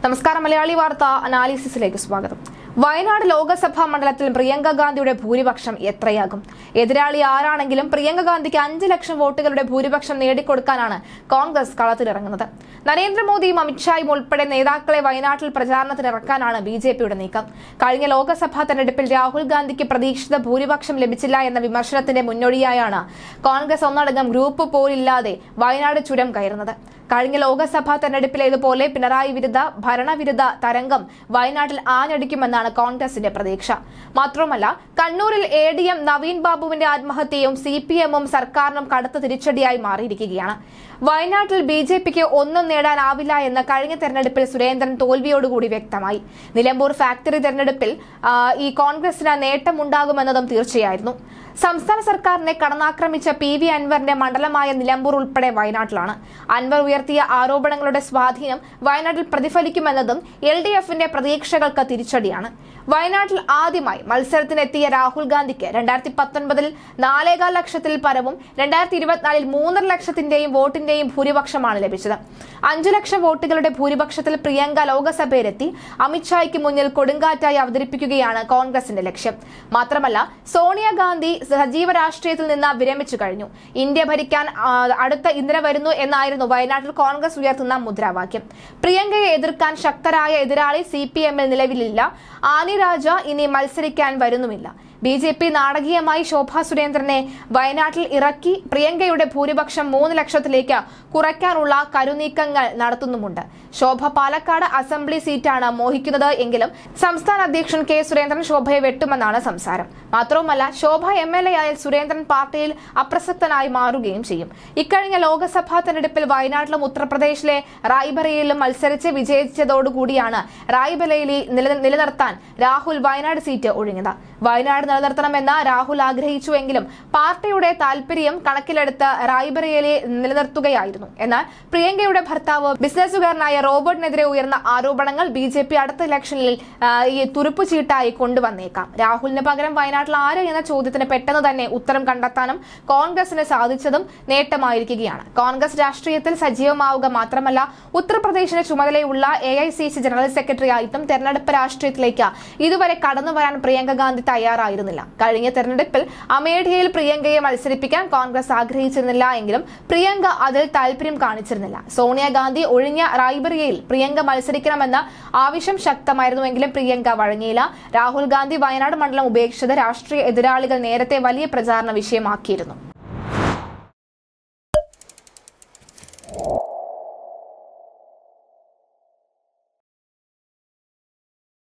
നമസ്കാരം മലയാളി വാർത്ത അനാലിസിസിലേക്ക് സ്വാഗതം വയനാട് ലോക്സഭാ മണ്ഡലത്തിൽ പ്രിയങ്ക ഗാന്ധിയുടെ ഭൂരിപക്ഷം എത്രയാകും എതിരാളി ആരാണെങ്കിലും പ്രിയങ്ക ഗാന്ധിക്ക് അഞ്ച് ലക്ഷം വോട്ടുകളുടെ ഭൂരിപക്ഷം നേടിക്കൊടുക്കാനാണ് കോൺഗ്രസ് കളത്തിലിറങ്ങുന്നത് നരേന്ദ്രമോദിയും അമിത്ഷായും ഉൾപ്പെടെ നേതാക്കളെ വയനാട്ടിൽ പ്രചാരണത്തിന് ഇറക്കാനാണ് ബി ജെ പിയുടെ നീക്കം കഴിഞ്ഞ ലോക്സഭാ തെരഞ്ഞെടുപ്പിൽ രാഹുൽ ഗാന്ധിക്ക് പ്രതീക്ഷിത ഭൂരിപക്ഷം ലഭിച്ചില്ല എന്ന വിമർശനത്തിന്റെ മുന്നോടിയായാണ് കോൺഗ്രസ് ഒന്നടങ്കം ഗ്രൂപ്പ് പോലില്ലാതെ വയനാട് ചുരം കയറുന്നത് കഴിഞ്ഞ ലോക്സഭാ തെരഞ്ഞെടുപ്പിലേതുപോലെ പിണറായി വിരുദ്ധ ഭരണവിരുദ്ധ തരംഗം വയനാട്ടിൽ ആഞ്ഞടിക്കുമെന്നാണ് കോൺഗ്രസിന്റെ പ്രതീക്ഷ മാത്രമല്ല കണ്ണൂരിൽ എ ഡി എം നവീൻ ബാബുവിന്റെ ആത്മഹത്യയും സി പി എമ്മും സർക്കാരിനും കടുത്ത തിരിച്ചടിയായി മാറിയിരിക്കുകയാണ് വയനാട്ടിൽ ബി ജെ പിക്ക് ഒന്നും നേടാനാവില്ല എന്ന് കഴിഞ്ഞ തെരഞ്ഞെടുപ്പിൽ സുരേന്ദ്രൻ തോൽവിയോടുകൂടി വ്യക്തമായി നിലമ്പൂർ ഫാക്ടറി തെരഞ്ഞെടുപ്പിൽ ആ, ഈ കോൺഗ്രസിന് നേട്ടമുണ്ടാകുമെന്നതും തീർച്ചയായിരുന്നു സംസ്ഥാന സർക്കാരിനെ കടന്നാക്രമിച്ച പി വി അൻവറിന്റെ മണ്ഡലമായ നിലമ്പൂർ ഉൾപ്പെടെ വയനാട്ടിലാണ് അൻവർ ഉയർത്തിയ ആരോപണങ്ങളുടെ സ്വാധീനം വയനാട്ടിൽ പ്രതിഫലിക്കുമെന്നതും എൽ ഡി എഫിന്റെ പ്രതീക്ഷകൾക്ക് തിരിച്ചടിയാണ് വയനാട്ടിൽ ആദ്യമായി മത്സരത്തിനെത്തിയ രാഹുൽ ഗാന്ധിക്ക് രണ്ടായിരത്തി പത്തൊൻപതിൽ നാലേകാൽ ലക്ഷത്തിൽ പരവും രണ്ടായിരത്തി ഇരുപത്തിനാലിൽ മൂന്നര ലക്ഷത്തിന്റെയും വോട്ടിന്റെയും ഭൂരിപക്ഷമാണ് ലഭിച്ചത് അഞ്ചു ലക്ഷം വോട്ടുകളുടെ ഭൂരിപക്ഷത്തിൽ പ്രിയങ്ക ലോക്സഭയിലെത്തി അമിത്ഷായ്ക്ക് മുന്നിൽ കൊടുങ്കാറ്റായി അവതരിപ്പിക്കുകയാണ് കോൺഗ്രസിന്റെ ലക്ഷ്യം മാത്രമല്ല സോണിയാഗാന്ധി സജീവ രാഷ്ട്രീയത്തിൽ നിന്ന് വിരമിച്ചു കഴിഞ്ഞു ഇന്ത്യ ഭരിക്കാൻ ആ, അടുത്ത ഇന്ദിര വരുന്നു എന്നായിരുന്നു വയനാട്ടിൽ കോൺഗ്രസ് ഉയർത്തുന്ന മുദ്രാവാക്യം പ്രിയങ്കയെ എതിർക്കാൻ ശക്തരായ എതിരാളി സി പി എമ്മിൽ നിലവിലില്ല ആനി രാജ ഇനി മത്സരിക്കാൻ വരുന്നുമില്ല ബി ജെ പി നാടകീയമായി ശോഭാ സുരേന്ദ്രനെ വയനാട്ടിൽ ഇറക്കി പ്രിയങ്കയുടെ ഭൂരിപക്ഷം മൂന്ന് ലക്ഷത്തിലേക്ക് കുറയ്ക്കാനുള്ള കരുനീക്കങ്ങൾ നടത്തുന്നുമുണ്ട് ശോഭ പാലക്കാട് അസംബ്ലി സീറ്റാണ് മോഹിക്കുന്നത് എങ്കിലും സംസ്ഥാന അധ്യക്ഷൻ കെ സുരേന്ദ്രൻ ശോഭയെ വെട്ടുമെന്നാണ് സംസാരം മാത്രവുമല്ല ശോഭ എം എൽ എ ആയാൽ സുരേന്ദ്രൻ പാർട്ടിയിൽ അപ്രസക്തനായി മാറുകയും ചെയ്യും ഇക്കഴിഞ്ഞ ലോക്സഭാ തെരഞ്ഞെടുപ്പിൽ വയനാട്ടിലും ഉത്തർപ്രദേശിലെ റായ്ബറയിലും മത്സരിച്ച് വിജയിച്ചതോടുകൂടിയാണ് റായ്ബറേലി നില- നിലനിർത്താൻ രാഹുൽ വയനാട് സീറ്റ് ഒഴിഞ്ഞത് വയനാട് നിലനിർത്തണമെന്ന് രാഹുൽ ആഗ്രഹിച്ചുവെങ്കിലും പാർട്ടിയുടെ താൽപര്യം കണക്കിലെടുത്ത് റായ്ബറേലി നിലനിർത്തുകയായിരുന്നു എന്നാൽ പ്രിയങ്കയുടെ ഭർത്താവ് ബിസിനസ്സുകാരനായ റോബർട്ടിനെതിരെ ഉയർന്ന ആരോപണങ്ങൾ ബി ജെ പി അടുത്ത ഇലക്ഷനിൽ ആ, ഈ തുറുപ്പുചീട്ടായി കൊണ്ടുവന്നേക്കാം രാഹുലിന് പകരം വയനാട്ടിൽ ആര് എന്ന ചോദ്യത്തിന് പെട്ടെന്ന് തന്നെ ഉത്തരം കണ്ടെത്താനും കോൺഗ്രസിന് സാധിച്ചതും നേട്ടമായിരിക്കുകയാണ് കോൺഗ്രസ് രാഷ്ട്രീയത്തിൽ സജീവമാവുക മാത്രമല്ല ഉത്തർപ്രദേശിന് ചുമതലയുള്ള A I C C general secretary ആയിട്ടും തെരഞ്ഞെടുപ്പ് രാഷ്ട്രീയത്തിലേക്ക് ഇതുവരെ കടന്നു വരാൻ പ്രിയങ്ക ഗാന്ധി തയ്യാറായിരുന്നില്ല കഴിഞ്ഞ തെരഞ്ഞെടുപ്പിൽ അമേഠിയയിൽ പ്രിയങ്കയെ മത്സരിപ്പിക്കാൻ കോൺഗ്രസ് ആഗ്രഹിച്ചിരുന്നില്ല എങ്കിലും പ്രിയങ്ക അതിൽ താല്പര്യം കാണിച്ചിരുന്നില്ല സോണിയാഗാന്ധി ഒഴിഞ്ഞ റായ്ബറിയയിൽ പ്രിയങ്ക മത്സരിക്കണമെന്ന ആവശ്യം ശക്തമായിരുന്നുവെങ്കിലും പ്രിയങ്ക വഴങ്ങിയില്ല രാഹുൽ ഗാന്ധി വയനാട് മണ്ഡലം ഉപേക്ഷിച്ചത് രാഷ്ട്രീയ എതിരാളികൾ നേരത്തെ വലിയ പ്രചാരണ വിഷയമാക്കിയിരുന്നു